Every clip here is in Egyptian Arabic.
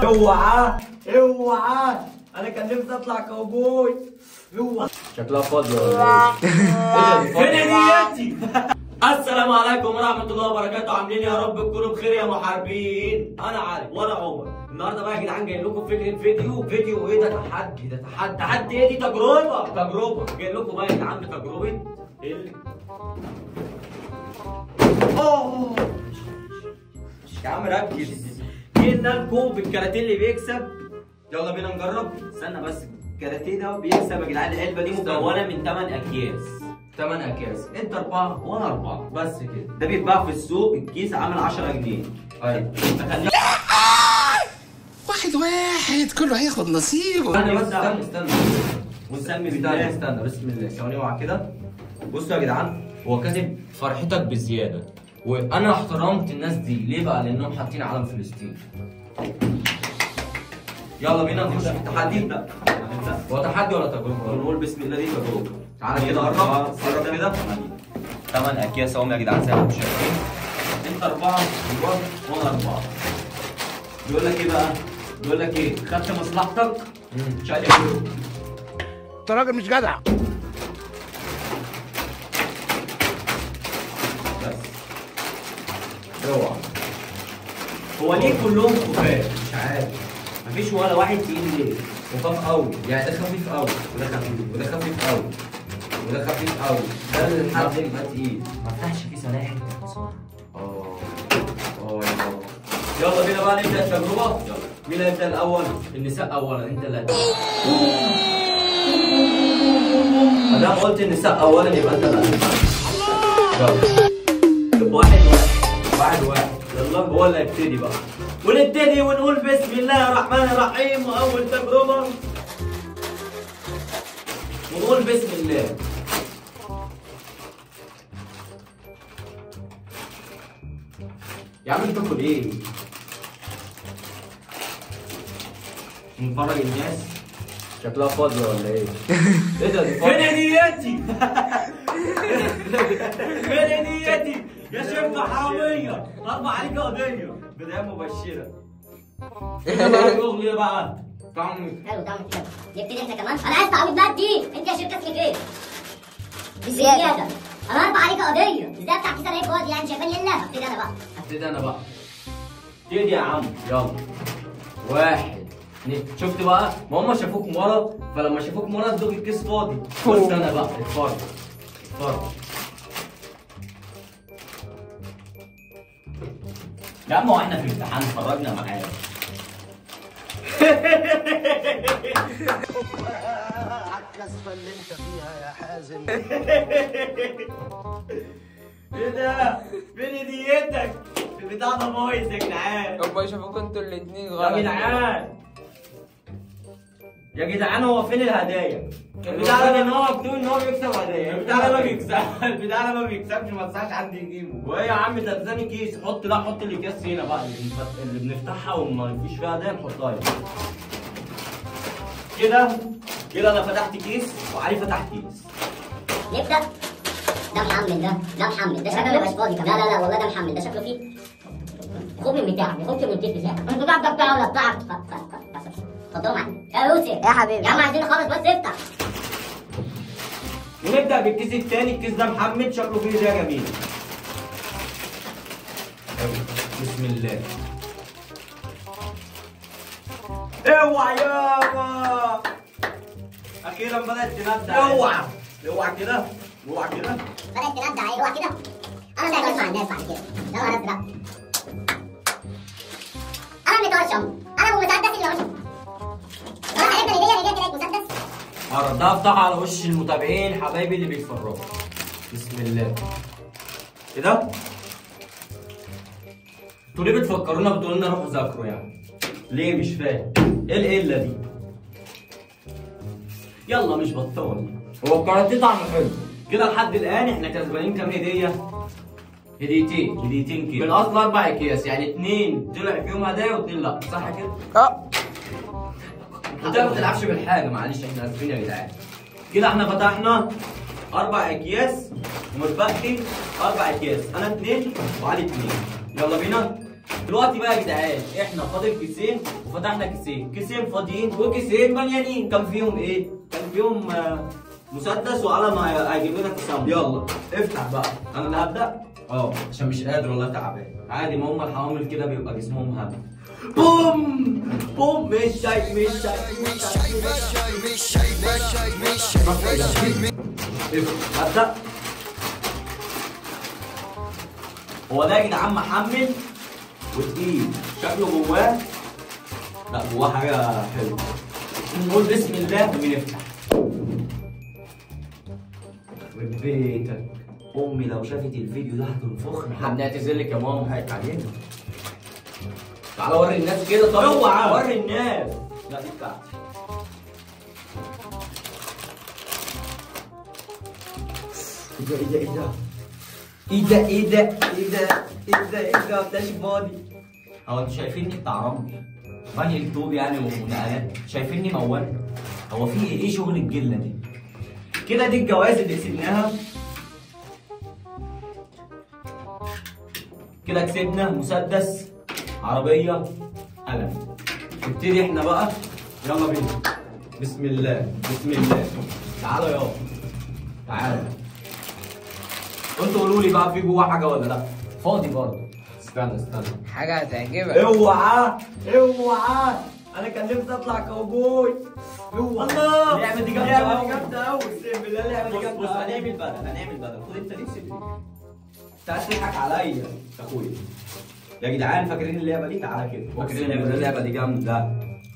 اوعى اوعى انا كان نفسي اطلع كاوبوي اوعى شكلها فاضية ولا ايه؟ فين نيتي السلام عليكم ورحمة الله وبركاته عاملين يا رب تكونوا بخير يا محاربين أنا علي وأنا عمر النهارده بقى يا جدعان جاي لكم فكرة فيديو فيديو إيه ده تحدي ده تحدي تحدي إيه دي تجربة تجربة جاي لكم بقى يا جدعان بتجربة ال أوه يا عم ركز جينا لكم بالكاراتيه اللي بيكسب يلا بينا نجرب استنى بس الكاراتيه ده بيكسب يا جدعان العلبة دي مكونة من 8 أكياس 8 اكياس انت اربعه وانا اربعه بس كده ده بيتباع في السوق الكيس عامل 10 جنيه طيب تخلي واحد واحد كله هياخد نصيبه انا بس استنى استنى ونسمي استنى بالله استنى بسم الله ثواني اوعى كده بصوا يا جدعان هو كاتب فرحتك بزياده وانا احترمت الناس دي ليه بقى لانهم حاطين علم فلسطين يلا بينا نخش في التحدي ده هو تحدي ولا تجربه نقول بسم الله دي تجربه تعالى كده قرب قرب كده 8 اكياس اهم يا جدعان زي ما انتم شايفين انت اربعه ايوه وانا اربعه بيقول لك ايه بقى؟ بيقول لك ايه؟ خدت مصلحتك شقلب انت راجل مش جدع بس اوعى هو ليه كلهم خفاف؟ مش عارف مفيش ولا واحد تقيل ليه؟ خفاف قوي يعني ده خفيف قوي وده خفيف وده خفيف قوي وده خفيف قوي ده اللي لحد يبقى تقيل ما فتحش فيه سلاحف اه اه يا بابا يلا بينا بقى نبدا التجربه يلا مين هيبدا الاول؟ النساء اولا انت اللي هتبدا ما دام قلت النساء اولا يبقى انت اللي هتبدا يلا طب واحد واحد واحد واحد يلا هو اللي هيبتدي بقى ونبتدي ونقول بسم الله الرحمن الرحيم واول تجربه ونقول بسم الله يا عم انت تاكل ايه؟ نفرج الناس شكلها فاضية ولا ايه؟ ايه ده دي فين نيتي؟ فين نيتي؟ يا شيخ حرامية ارفع عليك قضية بداية مبشرة ايه بقى شغل بقى؟ طعم حلو تعمل كده نبتدي احنا كمان انا عايز تعويض مادي انت يا شركه اسمك ايه؟ بزياده انا هرفع عليك قضيه ازاي افتح كيس الاقي فاضي يعني شايفاني الا ابتدي انا بقى ابتدي انا بقى ابتدي يا عم يلا واحد اتنين. شفت بقى ما هم شافوك مرة فلما شافوك مرة ادوك الكيس فاضي بص انا بقى اتفرج اتفرج يا عم هو احنا في امتحان اتفرجنا معاك الكسفه اللي انت فيها يا حازم ايه ده؟ فين هديتك؟ البتاع ده بايظ يا جدعان هما يشوفوك انتوا الاتنين يا غلط جدعان يا جدعان هو فين الهدايا؟ البتاع ده ان هو مكتوب ان هو بيكسب هدايا البتاع ده ما بيكسب البتاع ده ما بيكسبش ما تنساش حد يجيبه وايه يا عم ده لساني كيس حط لا حط اللي كيس هنا بقى اللي بنفت- اللي بنفتحها وما فيش فيها هدايا نحطها هنا كده كده انا فتحت كيس وعلي فتح كيس نبدا ده محمد ده ده محمد ده شكله مش فاضي كمان لا لا لا والله ده محمد ده شكله فيه خد من بتاعك خد من الكيس بتاعك انت بتاعك ده بتاعه ولا بتاعك اتفضلوا معايا يا يوسف يا حبيبي يا عم عايزين نخلص بس افتح ونبدا بالكيس الثاني الكيس ده محمد شكله فيه هدايا جميل بسم الله اوعى يابا اخيرا بدات تندع اوعى اوعى كده اوعى كده بدات تندع ايه اوعى كده انا اللي هجلس مع الناس بعد كده يلا يا ازرق انا اللي طرشم انا ابو مسدس اللي وشم انا عرفت الهديه اللي جايه تلاقي مسدس هردها افتحها على وش المتابعين حبايبي اللي بيتفرجوا بسم الله كده انتوا ليه بتفكرونا بتقولوا لنا روحوا ذاكروا يعني ليه مش فاهم ايه القله دي يلا مش بطال هو الكاراتيه طعمه حلو كده لحد الان احنا كسبانين كام هديه هديتين هديتين كده من اصل اربع اكياس يعني اتنين طلع فيهم هدايا واتنين لا صح كده؟ اه انت ما بتلعبش بالحاجه معلش احنا اسفين يا جدعان كده احنا فتحنا اربع اكياس ومتبقي اربع اكياس انا اتنين وعلي اتنين يلا بينا دلوقتي بقى يا جدعان احنا فاضل كيسين وفتحنا كيسين كيسين فاضيين وكيسين مليانين كان فيهم ايه كان فيهم آه، مسدس وعلى ما هيجيب لنا تسمم يلا افتح بقى انا اللي هبدا اه عشان مش قادر والله تعبان عادي ما هم الحوامل كده بيبقى جسمهم هم بوم بوم مش شايف مش شايف مش شايف افتح. هبدا هو ده يا جدعان محمل وتقيل شكله جواه لا جواه حاجه حلوه نقول بسم الله ونفتح بيتك امي لو شافت الفيديو ده هتنفخني هنعتذر لك يا ماما حقك علينا تعالى وري الناس كده طب اوعى وري الناس لا دي بتاعتي ايه ده ايه ده ايه ده ايه ده ايه ده ايه ده ايه ده ده فاضي هو انتوا شايفيني بتاع رمل بني الكتب يعني ونقلات شايفيني موال هو في ايه ايه شغل الجله دي كده دي الجوائز اللي كسبناها كده كسبنا مسدس عربية قلم نبتدي احنا بقى يلا بينا بسم الله بسم الله تعالوا يلا تعالوا انتوا قولوا لي بقى في جوه حاجة ولا لا فاضي برضه استنى استنى حاجة هتعجبك اوعى اوعى انا كان نفسي اطلع كاوبوي الله اللعبه دي جامده اللعبه دي جامده قوي اقسم بالله اللعبه دي جامده بص هنعمل بدل هنعمل بدل خد انت لبس دي انت عايز تضحك عليا يا اخويا يا جدعان فاكرين اللعبه دي تعالى كده فاكرين اللعبه دي اللعبه دي جامده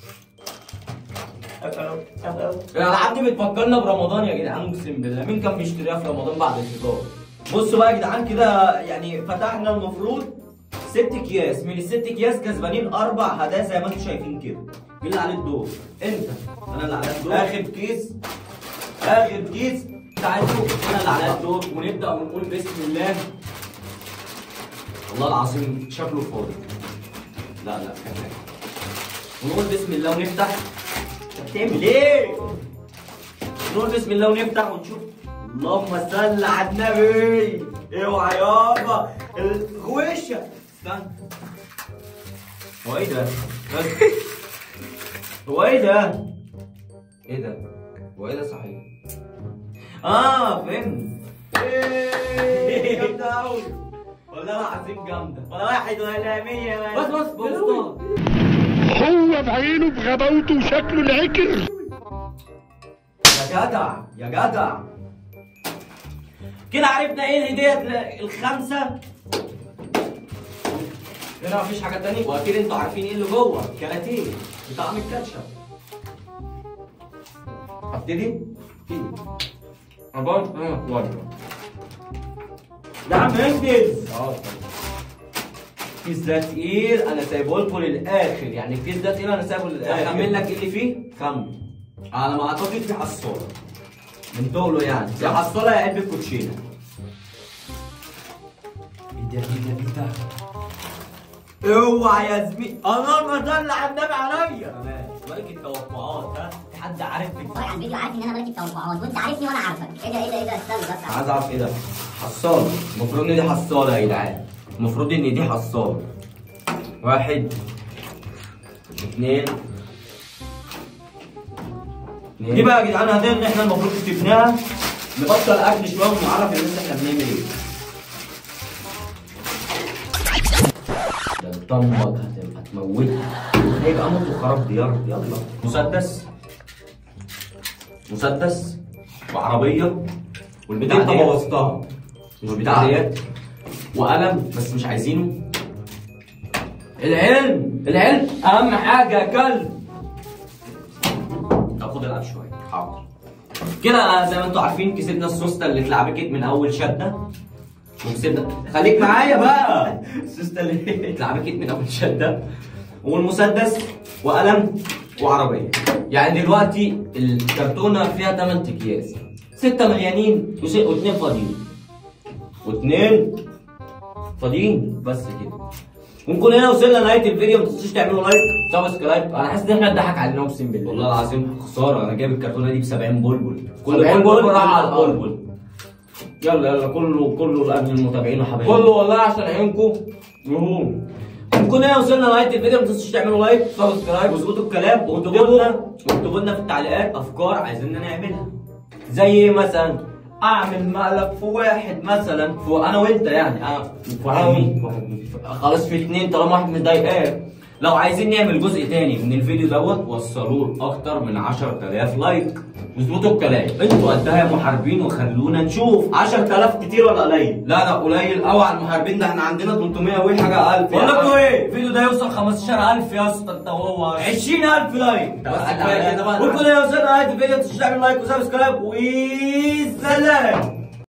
الالعاب دي بتفكرنا برمضان يا جدعان اقسم بالله مين كان بيشتريها في رمضان بعد الفطار بصوا بقى يا جدعان كده يعني فتحنا المفروض ست اكياس من الست اكياس كسبانين اربع هدايا زي ما انتم شايفين كده مين اللي عليه الدور انت انا اللي عليا الدور اخر كيس اخر كيس بتاعته انا اللي عليا الدور ونبدا ونقول بسم الله والله العظيم شكله فاضي لا لا كمان ونقول بسم الله ونفتح انت بتعمل ايه؟ نقول بسم الله ونفتح ونشوف اللهم صل على النبي اوعى يابا الغويشه استنى هو ايه ده؟ هو ايه ده؟ ايه ده؟ هو ايه ده صحيح؟ اه فهمت ايه جامده قوي والله العظيم جامده ولا واحد ولا مية بس بس بص هو بعينه بغباوته وشكله العكر يا جدع يا جدع كده عرفنا ايه الهديه الخمسه هنا مفيش حاجه تانية واكيد انتوا عارفين ايه اللي جوه كراتيه بطعم الكاتشب ابتدي ابتدي عبارة اه ورا ده عم انجز اه الكيس ده تقيل انا سايبه لكم للاخر يعني الكيس ده تقيل انا سايبه للاخر اكمل لك ايه اللي فيه خمن على ما اعتقد في حصاله من طوله يعني يا حصاله يا علبه كوتشينه ايه ده ايه ده ايه ده اوعى يا زميلي انا ما طلع النبي عليا ملك التوقعات ها في حد عارف اتفرج على الفيديو عارف ان انا ملك التوقعات وانت عارفني وانا عارفك ايه ده ايه ده ايه ده استنى بس عايز اعرف ايه ده حصاله المفروض ان دي حصاله يا جدعان المفروض ان دي حصاله واحد اثنين دي بقى يا جدعان هدايا ان احنا المفروض كتبناها نبطل اكل شويه ونعرف الناس احنا بنعمل ايه ده الطمك هتبقى تموتها هيبقى موت وخراب ديار يلا مسدس مسدس وعربيه والبتاع انت بوظتها والبتاع ديت وقلم بس مش عايزينه العلم العلم اهم حاجه يا كلب طب خد العب شويه حاضر كده زي ما انتوا عارفين كسبنا السوسته اللي اتلعبكت من اول شده وكسبنا خليك معايا بقى السوسته اللي اتلعبكت من اول شده والمسدس وقلم وعربيه يعني دلوقتي الكرتونه فيها 8 اكياس ستة مليانين وس- واثنين فاضيين واثنين فاضيين بس كده ونكون هنا وصلنا لنهايه الفيديو ما تنسوش تعملوا لايك سبسكرايب انا حاسس ان احنا اتضحك علينا اقسم بالله والله العظيم خساره انا جايب الكرتونه دي ب 70 بلبل كل 70 بلبل بلبل راح على على البلبل يلا يلا كله كله لاجل المتابعين وحبايبي كله والله عشان عينكم يهون ونكون ونكون هنا وصلنا لغايه الفيديو ما تنسوش تعملوا لايك سبسكرايب واظبطوا الكلام واكتبوا لنا واكتبوا لنا في التعليقات افكار عايزيننا نعملها زي ايه مثلا اعمل مقلب في واحد مثلا في انا وانت يعني اه في واحد مين واحد مين خلاص في اتنين طالما واحد مضايقاك لو عايزين نعمل جزء تاني من الفيديو دوت وصلوه لاكتر من 10000 لايك واظبطوا الكلام انتوا قدها يا محاربين وخلونا نشوف 10000 كتير ولا قليل لا لا قليل قوي على المحاربين ده احنا عندنا 300 وايه حاجه 1000 بقول لكم ايه الفيديو ده يوصل 15000 يا اسطى انت وهو 20000 لايك بس كفايه كده بقى وكل يا استاذ قاعد الفيديو تشتغل لايك وسبسكرايب وسلام